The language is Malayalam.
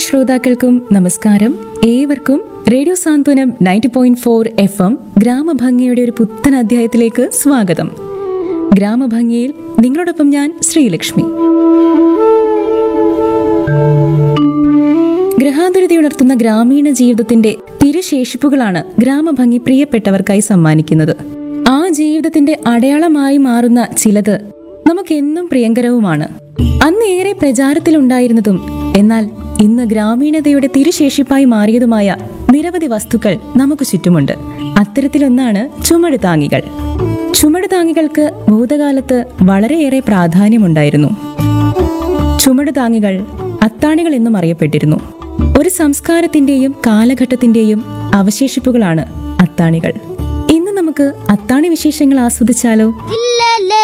ശ്രോതാക്കൾക്കും നമസ്കാരം ഏവർക്കും radio Santhwanam ninety point four F M ഗ്രാമഭംഗിയുടെ ഒരു പുത്തൻ അധ്യായത്തിലേക്ക് സ്വാഗതം ഗ്രാമഭംഗിയിൽ നിങ്ങളോടൊപ്പം ഞാൻ ശ്രീലക്ഷ്മി ഗ്രഹാതുരത ഉണർത്തുന്ന ഗ്രാമീണ ജീവിതത്തിന്റെ തിരുശേഷിപ്പുകളാണ് ഗ്രാമഭംഗി പ്രിയപ്പെട്ടവർക്കായി സമ്മാനിക്കുന്നത് ആ ജീവിതത്തിന്റെ അടയാളമായി മാറുന്ന ചിലത് നമുക്കെന്നും പ്രിയങ്കരവുമാണ് അന്ന് ഏറെ പ്രചാരത്തിലുണ്ടായിരുന്നതും എന്നാൽ ഇന്ന് ഗ്രാമീണതയുടെ തിരുശേഷിപ്പായി മാറിയതുമായ നിരവധി വസ്തുക്കൾ നമുക്ക് ചുറ്റുമുണ്ട് അത്തരത്തിലൊന്നാണ് ചുമട് താങ്ങികൾ ചുമട് താങ്ങികൾക്ക് ഭൂതകാലത്ത് വളരെയേറെ പ്രാധാന്യമുണ്ടായിരുന്നു ചുമട് താങ്ങികൾ അത്താണികൾ എന്നും അറിയപ്പെട്ടിരുന്നു ഒരു സംസ്കാരത്തിന്റെയും കാലഘട്ടത്തിന്റെയും അവശേഷിപ്പുകളാണ് അത്താണികൾ ഇന്ന് നമുക്ക് അത്താണി വിശേഷങ്ങൾ ആസ്വദിച്ചാലോ ഇല്ലല്ലേ